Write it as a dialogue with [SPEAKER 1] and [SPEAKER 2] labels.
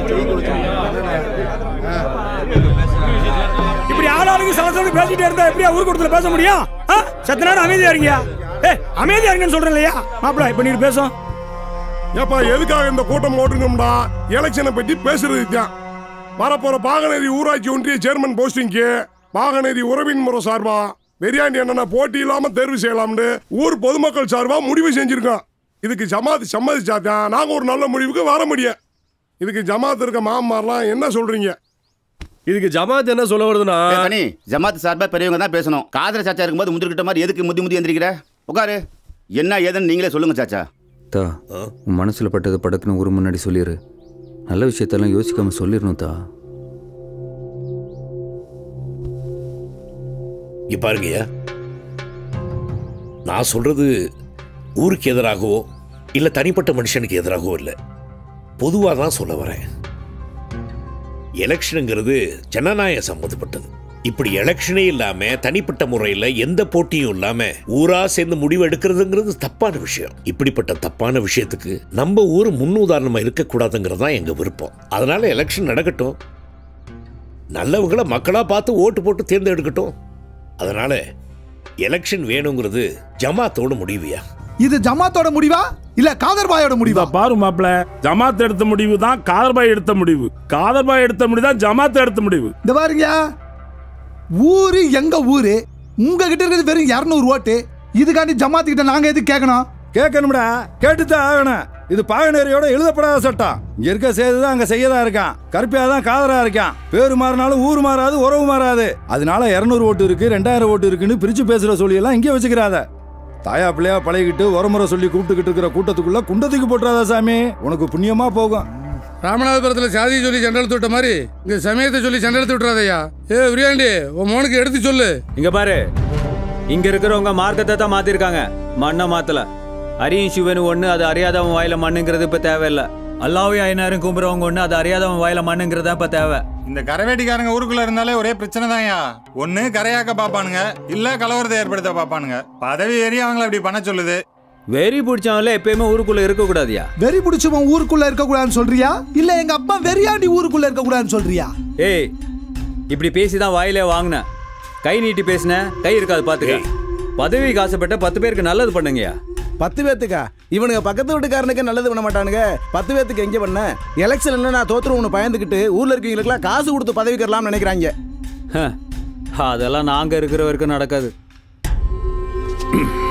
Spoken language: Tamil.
[SPEAKER 1] இப்படி ஆளாளுக்கு சலசலன்னு பேசிட்டே இருந்தா எப்படியா ஊர் கூட்டத்துல பேச முடியும் ஆ? சத்த நேரம் அமைதியா இருங்கயா ஏ அமைதியா இருங்கன்னு சொல்றேன் இல்லையா மாப்பிள இப்ப நீ பேசும்
[SPEAKER 2] ஏப்பா எதுக்காக இந்த கூட்டம் போட்டுருக்கோம்டா எலெக்ஷனை பத்தி பேசுறதுக்கு தான் வரப்போற பாகநேரி ஊராட்சி ஒன்றிய சேர்மன் போஸ்டிங்க்கு பாகநேரி உறவின் முறை சார்பா வெறியாண்டி அண்ணனை போட்டி இல்லாம தேர்வு செய்யலாம்னு ஊர் பொதுமக்கள் சார்பா முடிவு செஞ்சிருக்கோம் இதுக்கு ஜமாத் சம்மதிச்சாதான் நாங்க ஒரு நல்ல முடிவுக்கு வர முடியும் இதுக்கு ஜமாத் இருக்க மாமாரெல்லாம் என்ன சொல்றீங்க
[SPEAKER 3] இதுக்கு ஜமாத் என்ன சொல்ல வருதுன்னா
[SPEAKER 4] தனி ஜமாத் சார்பா பெரியவங்க தான் பேசணும் காதல சாச்சா இருக்கும்போது முந்திரிக்கிட்ட மாதிரி எதுக்கு முதி முதி எந்திரிக்கிற உட்காரு என்ன ஏதுன்னு நீங்களே சொல்லுங்க சாச்சா
[SPEAKER 5] தா உன் மனசுல பட்டது படக்குன்னு ஒரு முன்னாடி சொல்லிடு நல்ல விஷயத்தெல்லாம் யோசிக்காம சொல்லிடணும் தா
[SPEAKER 6] இங்க பாருங்கய்யா நான் சொல்றது ஊருக்கு எதிராகவோ இல்ல தனிப்பட்ட மனுஷனுக்கு எதிராகவோ இல்லை பொதுவாக தான் சொல்ல வரேன் எலெக்ஷனுங்கிறது ஜனநாயக சம்மந்தப்பட்டது இப்படி எலெக்ஷனே இல்லாம தனிப்பட்ட முறையில் எந்த போட்டியும் இல்லாம ஊரா சேர்ந்து முடிவு எடுக்கிறதுங்கிறது தப்பான விஷயம் இப்படிப்பட்ட தப்பான விஷயத்துக்கு நம்ம ஊர் முன்னுதாரணமா இருக்கக்கூடாதுங்கிறது தான் எங்க விருப்பம் அதனால எலெக்ஷன் நடக்கட்டும் நல்லவங்களை மக்களா பார்த்து ஓட்டு போட்டு தேர்ந்தெடுக்கட்டும் அதனால எலெக்ஷன் வேணுங்கிறது ஜமாத்தோட முடிவியா
[SPEAKER 7] இது ஜமாத்தோட முடிவா இல்ல காதர்பாயோட முடிவா
[SPEAKER 8] பாரு மாப்ள ஜமாத் எடுத்த முடிவு தான் காதர்பாய் எடுத்த முடிவு காதர்பாய் எடுத்த முடிவு தான் ஜமாத் எடுத்த முடிவு
[SPEAKER 7] இந்த பாருங்க ஊரு எங்க ஊரு உங்ககிட்ட இருக்கிறது வெறும் இரநூறு ஓட்டு இதுக்காண்டி ஜமாத்து கிட்ட நாங்க எதுக்கு கேட்கணும்
[SPEAKER 9] கேட்கணும்டா கேட்டுத்தான் ஆகணும் இது பாகநேரியோட எழுதப்படாத சட்டம் இங்க இருக்க சேது தான் அங்க செய்யதான் இருக்கான் கருப்பியா தான் காதரா இருக்கான் பேரு மாறினாலும் ஊர் மாறாது உறவு மாறாது அதனால இரநூறு ஓட்டு இருக்கு ரெண்டாயிரம் ஓட்டு இருக்குன்னு பிரிச்சு பேசுற சொல்லி எல்லாம் இங்கே வச்சுக்கிறாத தாயா பிள்ளையா பழகிட்டு உரமுறை சொல்லி கூப்பிட்டுக்கிட்டு இருக்கிற கூட்டத்துக்குள்ள குண்டத்துக்கு போட்டுறாத சாமி உனக்கு புண்ணியமா போகும்
[SPEAKER 10] ராமநாதபுரத்துல சாதியை சொல்லி சண்டை எடுத்து விட்ட மாதிரி இங்க சமயத்தை சொல்லி சண்டை எடுத்து விட்டுறாதையா ஏ விரியாண்டி உன் மோனுக்கு எடுத்து சொல்லு
[SPEAKER 11] இங்க பாரு இங்க இருக்கிறவங்க மார்க்கத்தை தான் மாத்திருக்காங்க மண்ணை மாத்தல அரியும் சிவனு ஒண்ணு அது அறியாதவன் வாயில மண்ணுங்கிறது இப்ப தேவையில்ல அல்லாவையும் ஐநாரும் கும்புறவங்க ஒண்ணு அது அறியாதவன் வாயில மண்ணுங்கிறது தான் இப்ப தேவை
[SPEAKER 12] இந்த கரவேட்டிக்காரங்க ஊருக்குள்ள இருந்தாலே ஒரே பிரச்சனை தான்யா ஒண்ணு கரையாக்க பாப்பானுங்க இல்ல கலவரத்தை ஏற்படுத்த பாப்பானுங்க பதவி ஏறி அவங்கள அப்படி பண்ண சொல்லுது
[SPEAKER 11] வெறி பிடிச்சவன்ல எப்பயுமே ஊருக்குள்ள இருக்க கூடாதியா
[SPEAKER 7] வெறி பிடிச்சவன் ஊருக்குள்ள இருக்க கூடாதுன்னு சொல்றியா இல்ல எங்க அப்பா வெறியாண்டி ஊருக்குள்ள இருக்க கூடாதுன்னு சொல்றியா
[SPEAKER 11] ஏய் இப்படி பேசிதான் வாயிலே வாங்கினேன் கை நீட்டி பேசின கை இருக்காது பாத்துக்க பதவிக்கு ஆசைப்பட்ட பத்து பேருக்கு நல்லது பண்ணுங்கயா
[SPEAKER 13] பத்து பேத்துக்கா இவனுங்க பக்கத்து வீட்டுக்காரனுக்கு நல்லது பண்ண மாட்டானுங்க பத்து பேத்துக்கு எங்க பண்ண எலெக்ஷன்ல நான் தோத்துருவோம்னு பயந்துக்கிட்டு ஊர்ல இருக்கவங்களுக்குலாம் காசு கொடுத்து பதவி கரலாம்னு நினைக்கிறாங்க
[SPEAKER 11] ஹ, அதெல்லாம் நாங்க இருக்கிற வரைக்கும் நடக்காது